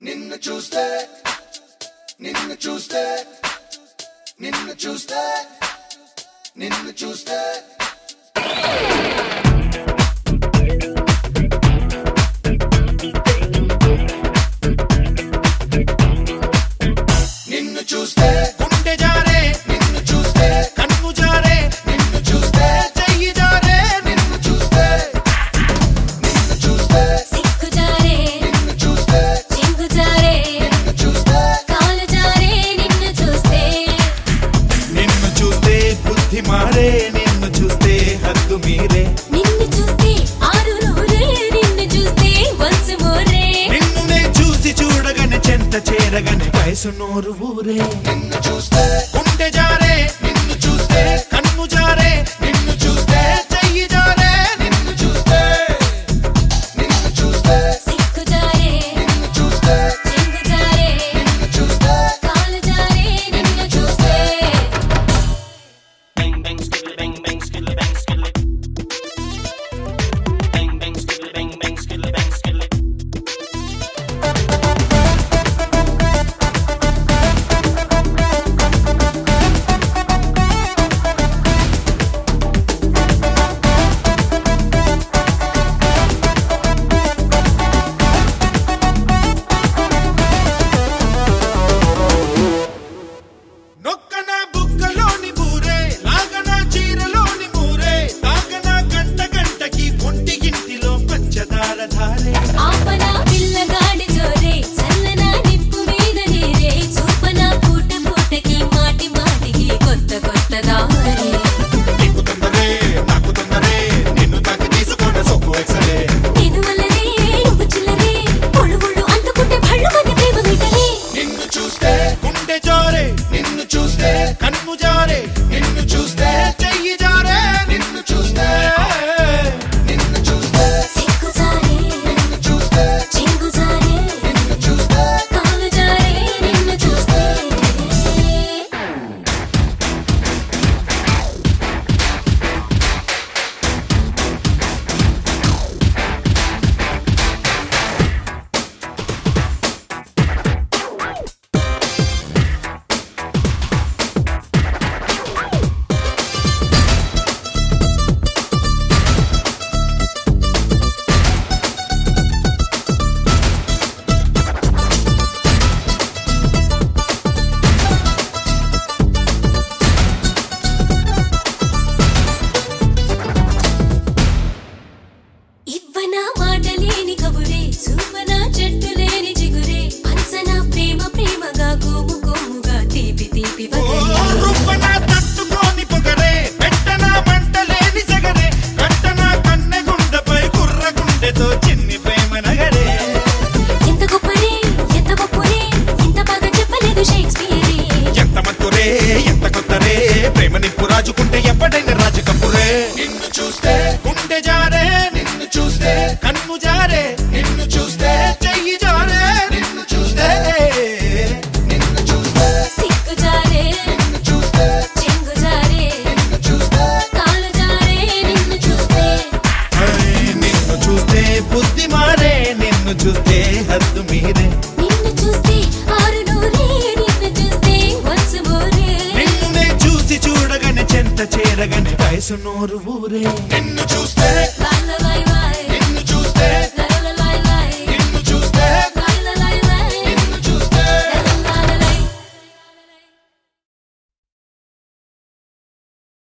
నిన్ను చూస్తే నిన్ను చూస్తే నిన్ను చూస్తే నిన్ను చూస్తే నిన్ను చూస్తే గుండె జారే నిన్ను చూస్తే కన్ను జారే నిన్ను చూస్తే చెయ్యి జారే నిన్ను చూస్తే నిన్ను చూస్తే సిక్కు జారే నిన్ను చూస్తే చెంగు జారే నిన్ను చూస్తే కాలు జారే నిన్ను చూస్తే నిన్ను చూస్తే బుద్ధి మారే నిన్ను చూస్తే హద్దు మీరే నిన్ను చూస్తే ఆరు నూరే నిన్ను చూస్తే వన్స్ మోరే నిన్ను నే చూసి చూడగానే చెంత చేరగానే వయసు నోరు ఊరే నిన్ను చూస్తే గుండె జారే నిన్ను చూస్తే కన్ను జారే నిన్ను చూస్తే చెయ్యి జారే నిన్ను చూస్తే నిన్ను చూస్తే సిక్కు జారే నిన్ను చూస్తే చెంగు జారే నిన్ను చూస్తే కాలు జారే నిన్ను చూస్తే Bang bang skittle bang bang skittle bang skittle. Bang bang skittle bang bang skittle bang skittle. నొక్కన బుక్కలోని బూరే లాగన చీరలోని మూరే తాగన గంట గంటకి ఒంటి గింటిలో పంచదార ధారే ఆపన పిల్లగాడి జోరే చల్లన నిప్పు మీద నీరే చూపన పూట పూటకి మాటి మాటికి కొత్త కొత్త దారే నీకు తొందరే నాకు తొందరే నిన్ను తాకి తీసుకున్న సొక్కు ఎక్సలే నేను వల్లనే నువ్వు చిల్లరే ఒళ్ళు ఒళ్ళు అందుకుంటే భళ్ళు మంది ప్రేమ మీటలే నిన్ను చూస్తే గుండె జారే నిన్ను చూస్తే కన్ను జారే నిన్ను చూస్తే చెయ్యి జారే నిన్ను చూస్తే నిన్ను చూస్తే సిక్కు జారే నిన్ను చూస్తే చెంగు జారే నిన్ను చూస్తే కాలు జారే నిన్ను చూస్తే ఇవ్వన మాట లేని కబురే చూపన చెట్టు లేని చిగురే పంచన ప్రేమ ప్రేమగా కోము కోముగా తీపి తీపి వగరే రుబ్బన తట్టుకోని పొగరే పెట్టన మంటలేని సగరే కట్టన కన్నె గుండెపై కుర్ర గుండెతో చిన్ని ప్రేమ నగరే ఎంత గొప్పరే ఎంత గొప్పరే ఇంత బాగా చెప్పలేదు షేక్స్పియరే ఎంత మత్తురే ఎంత కొత్తరే ప్రేమ నిప్పు రాజుకుంటే ఎప్పటైనా రాజు కప్పురే నిన్ను చూస్తే గుండె జారే నిన్ను చూస్తే కన్ను జారే నిన్ను చూస్తే చెయ్యి జారే నిన్ను చూస్తే నిన్ను చూస్తే సిక్కు జారే నిన్ను చూస్తే చెంగు జారే నిన్ను చూస్తే కాలు జారే నిన్ను చూస్తే ఐ, నిన్ను చూస్తే బుద్ధి మారే నిన్ను చూస్తే హద్దు మీరే నిన్ను చూస్తే ఆరు నూరే నిన్ను చూస్తే వన్స్ మోరే నిన్ను నే చూసి చూడగానే చెంత చేరగానే వయసు నోరు ఊరే నిన్ను చూస్తే బాల బాయ్ బాయ్ నిన్ను చూస్తే లా